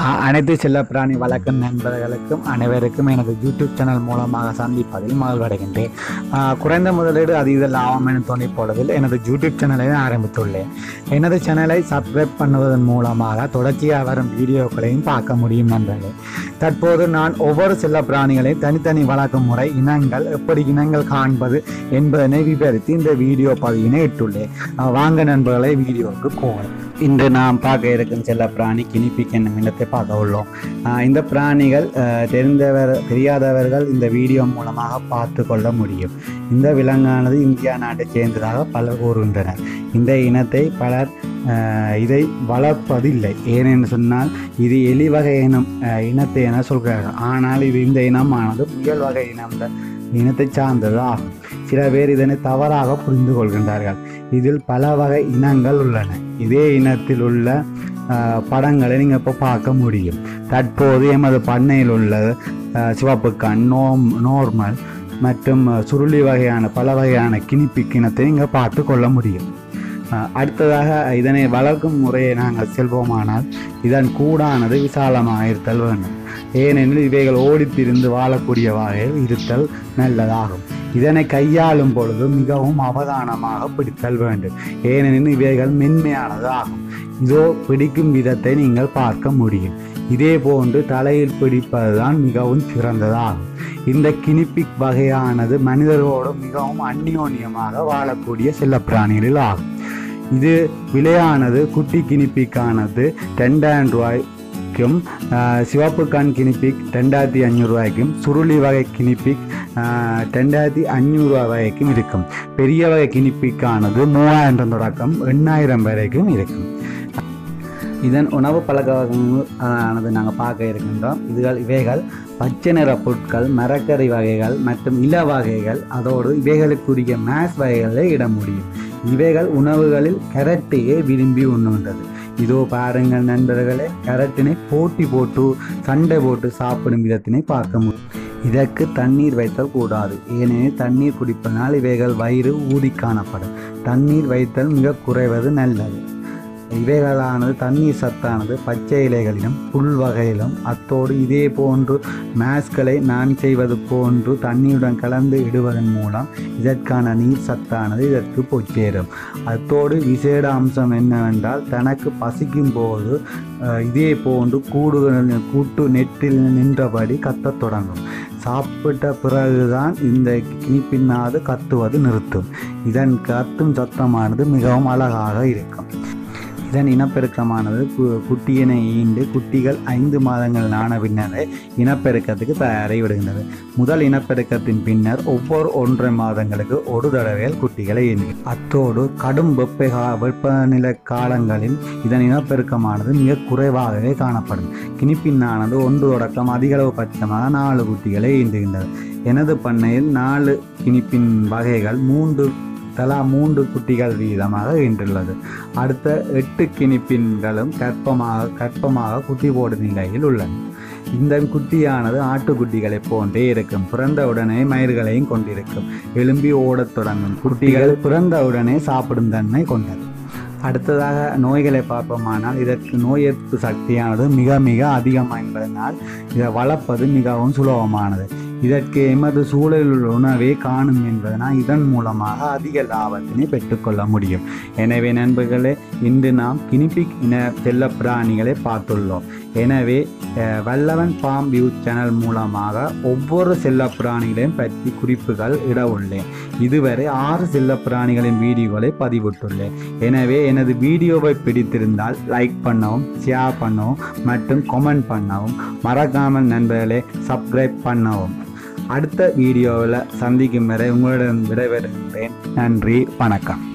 அ- அனைத்து செல்லப்பிராணி வளர்க்கும் நண்பர்களுக்கும் அனைவருக்கும் எனது யூடியூப் சேனல் மூலமாக சந்திப்பதில் மகிழ்வடைகின்றேன் அ, குறைந்த முதலீடு அதீத லாபம் என தோணி போடுவதில் எனது யூடியூப் சேனலை ஆரம்பித்துள்ளேன் எனது சேனலை சப்ஸ்கிரைப் பண்ணுவதன் மூலமாக தொடர்ச்சியாக வரும் வீடியோக்களையும் பார்க்க முடியும் நண்பர்களே தற்போது நான் ஒவ்வொரு செல்லப்பிராணிகளையும் தனித்தனி வளர்க்கும் முறை இனங்கள் எப்படி இனங்கள் காண்பது என்பதனை விவரித்து இந்த வீடியோ பதிவினை இட்டுள்ளேன் அ, வாங்க நண்பர்களை வீடியோவுக்கு போகலாம் இன்று நாம் பார்க்க இருக்கும் செல்ல பிராணி கினிபிக் என்னும் இனத்தை பார்க்க உள்ளோம் ஆஹ் இந்த பிராணிகள் ஆஹ் தெரிந்தவர் தெரியாதவர்கள் இந்த வீடியோ மூலமாக பார்த்து கொள்ள முடியும் இந்த விலங்கானது இந்தியா நாட்டைச் சேர்ந்ததாக பலர் கூறுகின்றனர் இந்த இனத்தை பலர் ஆஹ் இதை வளர்ப்பதில்லை ஏனென்று சொன்னால் இது எலி வகை இனம் ஆஹ் இனத்தை என சொல்கிறார்கள் ஆனால் இது இந்த இனமானது முயல் வகை இனம் இனத்தை சார்ந்தது ஆகும் சில பேர் இதனை தவறாக புரிந்து கொள்கின்றார்கள் இதில் பல வகை இனங்கள் உள்ளன இதே இனத்தில் உள்ள ஆஹ், படங்களை நீங்கள் இப்போ பார்க்க முடியும் தற்போது எமது பண்ணையில் உள்ள ஆஹ், சிவப்பு கண் நோம் நார்மல் மற்றும் ஆஹ், சுருளி வகையான பல வகையான கிணிப்பிக் இனத்தை நீங்கள் பார்த்து கொள்ள முடியும் ஆஹ், அடுத்ததாக இதனை வளர்க்கும் முறையை நாங்கள் செல்வோமானால் இதன் கூடானது விசாலமாக இருத்தல் வேண்டும் ஏனெனில் இவைகள் ஓடித்திரிந்து வாழக்கூடிய வகையில் இருத்தல் நல்லதாகும் இதனை கையாளும் பொழுது மிகவும் அவதானமாக பிடித்தல் வேண்டும் ஏனெனில் இவைகள் மென்மையானது ஆகும் இதோ பிடிக்கும் விதத்தை நீங்கள் பார்க்க முடியும் இதே போன்று தலையில் பிடிப்பதுதான் மிகவும் சிறந்ததாகும் இந்த கினிபிக் வகையானது மனிதர்களோடு மிகவும் அந்யோன்யமாக வாழக்கூடிய செல்லப்பிராணிகளில் ஆகும் இது விலையானது குட்டி கினிப்பிக்கானது ரெண்டாயிரம் ரூபாய்க்கும் ஆஹ், சிவப்பு கண் கினிப்பிக் ரெண்டாயிரத்தி அஞ்சூறு ரூபாய்க்கும் சுருளி வகை கினிப்பிக் ஆஹ், ரெண்டாயிரத்தி அஞ்சூறு ரூபாய் வரைக்கும் இருக்கும் பெரிய வகை கினிப்பிக்கானது மூவாயிரம் தொடக்கம் எண்ணாயிரம் வரைக்கும் இருக்கும் இதன் உணவு பழக்க வகைகள் ஆனது நாங்கள் பார்க்க இருக்கின்றோம் இதுகள் இவைகள் பச்சை நிற பொருட்கள் மரக்கறி வகைகள் மற்றும் இல வகைகள் அதோடு இவைகளுக்குரிய மேஸ் வகைகளை இட முடியும் இவைகள் உணவுகளில் கரட்டையே விரும்பி உண்ணுகின்றது இதோ பாருங்கள் நண்பர்களே கரட்டினை போட்டி போட்டு சண்டை போட்டு சாப்பிடும் விதத்தினை பார்க்க முடியும் இதற்கு தண்ணீர் வைத்தல் கூடாது ஏனெனில் தண்ணீர் குடிப்பதனால் இவைகள் வயிறு ஊதி காணப்படும் தண்ணீர் வைத்தல் மிக குறைவது நல்லது இவைகளானது தண்ணீர் சத்தானது பச்சை இலைகளிலும் புல் வகையிலும் அத்தோடு இதே போன்று மேஸ்களை நான் செய்வது போன்று தண்ணீருடன் கலந்து இடுவதன் மூலம் இதற்கான நீர் சத்தானது இதற்கு போய் சேரும் அத்தோடு விசேட அம்சம் என்னவென்றால் தனக்கு பசிக்கும் போது அஹ், இதே போன்று கூடுகள் கூட்டு நெட்டில் நின்றபடி கத்தத் தொடங்கும் சாப்பிட்ட பிறகுதான் இந்த கிணிப்பின்னாது கத்துவது நிறுத்தும் இதன் கத்தும் சத்தமானது மிகவும் அழகாக இருக்கும் இதன் இனப்பெருக்கமானது கு- குட்டியினை ஈண்டு குட்டிகள் ஐந்து மாதங்கள் ஆன பின்னரே இனப்பெருக்கத்துக்கு தயாரை விடுகின்றது முதல் இனப்பெருக்கத்தின் பின்னர் ஒவ்வொரு ஒன்றரை மாதங்களுக்கு ஒரு தடவையில் குட்டிகளை ஈண்டு அத்தோடு கடும் வெப்ப கா- வெப்பநிலை காலங்களில் இதன் இனப்பெருக்கமானது மிக குறைவாகவே காணப்படும் கிணிப்பின்னானது ஒன்று தொடக்கம் அதிகளவு பட்சமாக நாலு குட்டிகளை ஈண்டுகின்றது எனது பண்ணையில் நாலு கிணிப்பின் வகைகள் மூன்று தலா மூன்று குட்டிகள் வீதமாக ஈன்றுள்ளது அடுத்த எட்டு கிணிப்பின்களும் கற்பமாக கற்பமாக குட்டி போடும் நிலையில் உள்ளன இந்த குட்டியானது ஆட்டுக்குட்டிகளைப் போன்றே இருக்கும் பிறந்தவுடனே மயிர்களையும் கொண்டிருக்கும் எலும்பி ஓடத் தொடங்கும் குட்டிகள் பிறந்தவுடனே சாப்பிடும் தன்மை கொண்டது அடுத்ததாக நோய்களை பார்ப்போமானால் இதற்கு நோய் எதிர்ப்பு சக்தியானது மிக மிக அதிகமாக என்பதனால் இதை வளர்ப்பது மிகவும் சுலபமானது இதற்கு எமது சூழலில் உள்ள உணவே காணும் என்பதனால் இதன் மூலமாக அதிக லாபத்தினை பெற்றுக்கொள்ள முடியும் எனவே நண்பர்களே இன்று நாம் கினிபிக் இன செல்ல பிராணிகளை பார்த்துள்ளோம் எனவே அஹ், வல்லவன் பாம் வியூ சேனல் மூலமாக ஒவ்வொரு செல்ல பிராணிகளையும் பற்றி குறிப்புகள் இட உள்ளேன் இதுவரை ஆறு செல்ல பிராணிகளின் வீடியோகளை பதிவிட்டுள்ளேன் எனவே எனது வீடியோவை பிடித்திருந்தால் லைக் பண்ணவும் ஷேர் பண்ணவும் மற்றும் கமெண்ட் பண்ணவும் மறக்காமல் நண்பர்களே சப்ஸ்கிரைப் பண்ணவும் அடுத்த வீடியோவில் சந்திக்கும் வரை உங்களிடம் விடைபெறுகின்றேன் நன்றி வணக்கம்